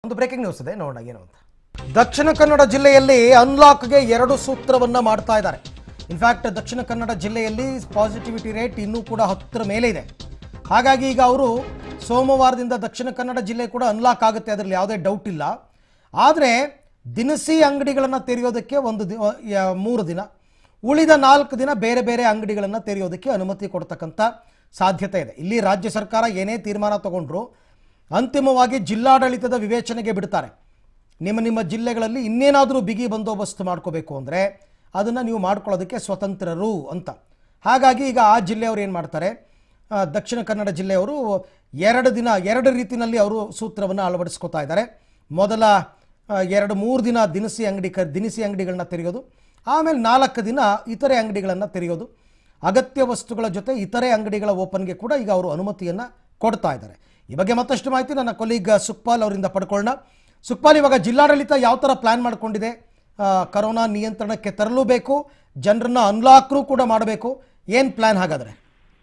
ಒಂದು breaking news ಇದೆ ನೋಡೋಣ ಏನು ಅಂತ ದಕ್ಷಿಣ ಕನ್ನಡ ಜಿಲ್ಲೆಯಲ್ಲಿ ಅನ್ಲಾಕ್ಗೆ ಎರಡು ಸೂತ್ರವನ್ನ ಮಾಡ್ತಾ ಇದ್ದಾರೆ ಇನ್ಫ್ಯಾಕ್ಟ್ ದಕ್ಷಿಣ ಕನ್ನಡ ಜಿಲ್ಲೆಯಲ್ಲಿ ಪಾಸಿಟಿವಿಟಿ ರೇಟ್ ಇನ್ನೂ ಕೂಡ ಹತ್ತರ ಮೇಲೆ ಇದೆ ಹಾಗಾಗಿ ಈಗ ಅವರು ಸೋಮವಾರದಿಂದ ದಕ್ಷಿಣ ಕನ್ನಡ ಜಿಲ್ಲೆ ಕೂಡ ಅನ್ಲಾಕ್ ಆಗುತ್ತೆ ಅದರಲ್ಲಿ ಯಾವುದೇ ಡೌಟ್ ಇಲ್ಲ ಆದರೆ ದಿನಸಿ ಅಂಗಡಿಗಳನ್ನು ತೆರೆಯೋದಕ್ಕೆ ಒಂದು ದಿ ಯ- ಮೂರು ದಿನ ಉಳಿದ ನಾಲ್ಕು ದಿನ ಬೇರೆ ಬೇರೆ ಅಂಗಡಿಗಳನ್ನು ತೆರೆಯೋದಕ್ಕೆ ಅನುಮತಿ ಕೊಡ್ತಕ್ಕಂಥ ಸಾಧ್ಯತೆ ಇದೆ ಇಲ್ಲಿ ರಾಜ್ಯ ಸರ್ಕಾರ ಏನೇ ತೀರ್ಮಾನ ತಗೊಂಡ್ರು ಅಂತಿಮವಾಗಿ ಜಿಲ್ಲಾಡಳಿತದ ವಿವೇಚನೆಗೆ ಬಿಡ್ತಾರೆ ನಿಮ್ಮ ನಿಮ್ಮ ಜಿಲ್ಲೆಗಳಲ್ಲಿ ಇನ್ನೇನಾದರೂ ಬಿಗಿ ಬಂದೋಬಸ್ತ್ ಮಾಡ್ಕೋಬೇಕು ಅಂದರೆ ಅದನ್ನು ನೀವು ಮಾಡ್ಕೊಳ್ಳೋದಕ್ಕೆ ಸ್ವತಂತ್ರರು ಅಂತ ಹಾಗಾಗಿ ಈಗ ಆ ಜಿಲ್ಲೆಯವರು ಏನು ಮಾಡ್ತಾರೆ ಆ, ದಕ್ಷಿಣ ಕನ್ನಡ ಜಿಲ್ಲೆಯವರು ಎರಡು ದಿನ ಎರಡು ರೀತಿಯಲ್ಲಿ ಅವರು ಸೂತ್ರವನ್ನು ಅಳವಡಿಸ್ಕೋತಾ ಇದ್ದಾರೆ ಮೊದಲ ಆ, ಎರಡು ಮೂರು ದಿನ ದಿನಸಿ ಅಂಗಡಿ ಕ ದಿನಸಿ ಅಂಗಡಿಗಳನ್ನ ತೆರೆಯೋದು ಆಮೇಲೆ ನಾಲ್ಕು ದಿನ ಇತರೆ ಅಂಗಡಿಗಳನ್ನು ತೆರೆಯೋದು ಅಗತ್ಯ ವಸ್ತುಗಳ ಜೊತೆ ಇತರೆ ಅಂಗಡಿಗಳ ಓಪನ್ಗೆ ಕೂಡ ಈಗ ಅವರು ಅನುಮತಿಯನ್ನು ಕೊಡ್ತಾ ಇದ್ದಾರೆ ಈ ಬಗ್ಗೆ ಮತ್ತಷ್ಟು ಮಾಹಿತಿ ನನ್ನ ಕೊಲೀಗ್ ಸುಕ್ಪಾಲ್ ಅವರಿಂದ ಪಡ್ಕೊಳ್ಳೋಣ ಸುಕ್ಪಾಲ್ ಇವಾಗ ಜಿಲ್ಲಾಡಳಿತ ಯಾವ ಥರ ಪ್ಲ್ಯಾನ್ ಮಾಡಿಕೊಂಡಿದೆ ಆ, ಕರೋನಾ ನಿಯಂತ್ರಣಕ್ಕೆ ತರಲು ಬೇಕು ಜನರನ್ನ ಅನ್ಲಾಕ್ರೂ ಕೂಡ ಮಾಡಬೇಕು ಏನು ಪ್ಲ್ಯಾನ್ ಹಾಗಾದರೆ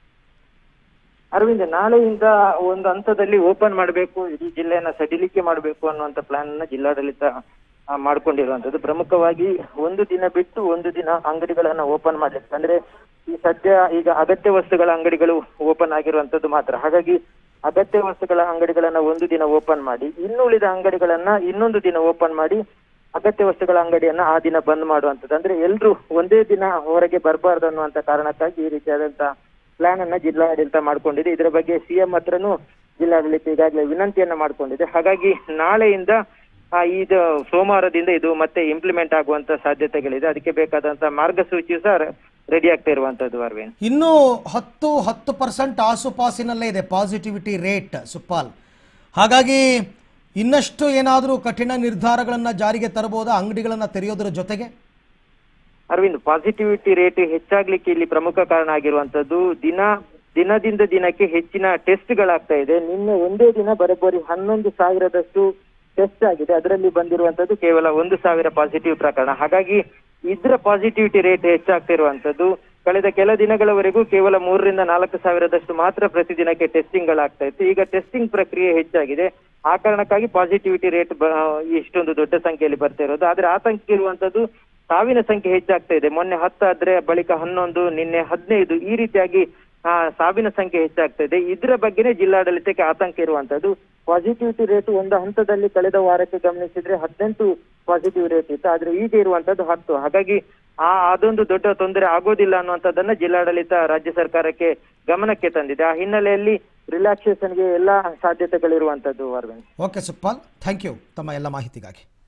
ಅರವಿಂದ್ ನಾಳೆಯಿಂದ ಒಂದು ಹಂತದಲ್ಲಿ ಓಪನ್ ಮಾಡಬೇಕು ಇಡೀ ಜಿಲ್ಲೆಯನ್ನ ಸಡಿಲಿಕೆ ಮಾಡಬೇಕು ಅನ್ನುವಂತ ಪ್ಲಾನ್ ಅನ್ನ ಜಿಲ್ಲಾಡಳಿತ ಆ, ಮಾಡ್ಕೊಂಡಿರುವಂತದ್ದು ಪ್ರಮುಖವಾಗಿ ಒಂದು ದಿನ ಬಿಟ್ಟು ಒಂದು ದಿನ ಅಂಗಡಿಗಳನ್ನ ಓಪನ್ ಮಾಡ್ಲಿಕ್ಕೆ ಅಂದ್ರೆ ಈ ಸದ್ಯ ಈಗ ಅಗತ್ಯ ವಸ್ತುಗಳ ಅಂಗಡಿಗಳು ಓಪನ್ ಆಗಿರುವಂತದ್ದು ಮಾತ್ರ ಹಾಗಾಗಿ ಅಗತ್ಯ ವಸ್ತುಗಳ ಅಂಗಡಿಗಳನ್ನ ಒಂದು ದಿನ ಓಪನ್ ಮಾಡಿ ಇನ್ನುಳಿದ ಅಂಗಡಿಗಳನ್ನ ಇನ್ನೊಂದು ದಿನ ಓಪನ್ ಮಾಡಿ ಅಗತ್ಯ ವಸ್ತುಗಳ ಅಂಗಡಿಯನ್ನ ಆ ದಿನ ಬಂದ್ ಮಾಡುವಂತದ್ದು ಅಂದ್ರೆ ಎಲ್ರು ಒಂದೇ ದಿನ ಹೊರಗೆ ಬರಬಾರ್ದು ಅನ್ನುವಂತ ಕಾರಣಕ್ಕಾಗಿ ಈ ರೀತಿಯಾದಂತ ಪ್ಲಾನ್ ಅನ್ನ ಜಿಲ್ಲಾಡಳಿತ ಮಾಡ್ಕೊಂಡಿದೆ ಇದರ ಬಗ್ಗೆ ಸಿಎಂ ಹತ್ರನೂ ಜಿಲ್ಲಾಡಳಿತ ಈಗಾಗಲೇ ವಿನಂತಿಯನ್ನ ಮಾಡ್ಕೊಂಡಿದೆ ಹಾಗಾಗಿ ನಾಳೆಯಿಂದ ಆ, ಇದು ಸೋಮವಾರದಿಂದ ಇದು ಮತ್ತೆ ಇಂಪ್ಲಿಮೆಂಟ್ ಆಗುವಂತ ಸಾಧ್ಯತೆಗಳಿದೆ ಅದಕ್ಕೆ ಬೇಕಾದಂತ ಮಾರ್ಗಸೂಚಿಯು ಸಹ ರೆಡಿ ಆಗ್ತಾ ಇರುವಂತದ್ದು ಅರವಿಂದ್ ಇನ್ನೂ ಹತ್ತು ಹತ್ತು ಪರ್ಸೆಂಟ್ ಆಸುಪಾಸಿನಲ್ಲೇ ಇದೆ ಪಾಸಿಟಿವಿಟಿ ರೇಟ್ ಸುಪ್ಪಾಲ್ ಹಾಗಾಗಿ ಇನ್ನಷ್ಟು ಏನಾದರೂ ಕಠಿಣ ನಿರ್ಧಾರಗಳನ್ನು ಜಾರಿಗೆ ತರಬಹುದಾ ಅಂಗಡಿಗಳನ್ನು ತೆರೆಯೋದ್ರ ಜೊತೆಗೆ ಅರವಿಂದ್ ಪಾಸಿಟಿವಿಟಿ ರೇಟ್ ಹೆಚ್ಚಾಗ್ಲಿಕ್ಕೆ ಇಲ್ಲಿ ಪ್ರಮುಖ ಕಾರಣ ಆಗಿರುವಂತದ್ದು ದಿನ ದಿನದಿಂದ ದಿನಕ್ಕೆ ಹೆಚ್ಚಿನ ಟೆಸ್ಟ್ಗಳಾಗ್ತಾ ಇದೆ ನಿನ್ನೆ ಒಂದೇ ದಿನ ಬರೋಬ್ಬರಿ ಹನ್ನೊಂದು ಸಾವಿರದಷ್ಟು ಟೆಸ್ಟ್ ಆಗಿದೆ ಅದರಲ್ಲಿ ಬಂದಿರುವಂತದ್ದು ಕೇವಲ ಒಂದು ಸಾವಿರ ಪಾಸಿಟಿವ್ ಪ್ರಕರಣ ಹಾಗಾಗಿ ಇದರ ಪಾಸಿಟಿವಿಟಿ ರೇಟ್ ಹೆಚ್ಚಾಗ್ತಿರುವಂತದ್ದು ಕಳೆದ ಕೆಲ ದಿನಗಳವರೆಗೂ ಕೇವಲ ಮೂರರಿಂದ ನಾಲ್ಕು ಸಾವಿರದಷ್ಟು ಮಾತ್ರ ಪ್ರತಿದಿನಕ್ಕೆ ಟೆಸ್ಟಿಂಗ್ ಗಳಾಗ್ತಾ ಇತ್ತು ಈಗ ಟೆಸ್ಟಿಂಗ್ ಪ್ರಕ್ರಿಯೆ ಹೆಚ್ಚಾಗಿದೆ ಆ ಕಾರಣಕ್ಕಾಗಿ ಪಾಸಿಟಿವಿಟಿ ರೇಟ್ ಇಷ್ಟೊಂದು ದೊಡ್ಡ ಸಂಖ್ಯೆಯಲ್ಲಿ ಬರ್ತಾ ಇರೋದು ಆದ್ರೆ ಆತಂಕ ಇರುವಂತದ್ದು ಸಾವಿನ ಸಂಖ್ಯೆ ಹೆಚ್ಚಾಗ್ತಾ ಇದೆ ಮೊನ್ನೆ ಹತ್ತಾದ್ರೆ ಬಳಿಕ ಹನ್ನೊಂದು ನಿನ್ನೆ ಹದಿನೈದು ಈ ರೀತಿಯಾಗಿ ಆ, ಸಾವಿನ ಸಂಖ್ಯೆ ಹೆಚ್ಚಾಗ್ತಾ ಇದೆ ಇದರ ಬಗ್ಗೆನೇ ಜಿಲ್ಲಾಡಳಿತಕ್ಕೆ ಆತಂಕ ಇರುವಂತದ್ದು ಪಾಸಿಟಿವಿಟಿ ರೇಟ್ ಒಂದು ಹಂತದಲ್ಲಿ ಕಳೆದ ವಾರಕ್ಕೆ ಗಮನಿಸಿದ್ರೆ ಹದಿನೆಂಟು ಪಾಸಿಟಿವ್ ರೇಟ್ ಇತ್ತು ಆದ್ರೆ ಈಗ ಇರುವಂತದ್ದು ಹತ್ತು ಹಾಗಾಗಿ ಆ ಅದೊಂದು ದೊಡ್ಡ ತೊಂದರೆ ಆಗೋದಿಲ್ಲ ಅನ್ನುವಂಥದ್ದನ್ನ ಜಿಲ್ಲಾಡಳಿತ ರಾಜ್ಯ ಸರ್ಕಾರಕ್ಕೆ ಗಮನಕ್ಕೆ ತಂದಿದೆ ಆ ಹಿನ್ನೆಲೆಯಲ್ಲಿ ರಿಲ್ಯಾಕ್ಸೇಷನ್ಗೆ ಎಲ್ಲಾ ಸಾಧ್ಯತೆಗಳಿರುವಂತದ್ದು ಅರವಿಂದ್ ಓಕೆ ಸುಪ್ಪಾಲ್ ಥ್ಯಾಂಕ್ ಯು ತಮ್ಮ ಎಲ್ಲ ಮಾಹಿತಿಗಾಗಿ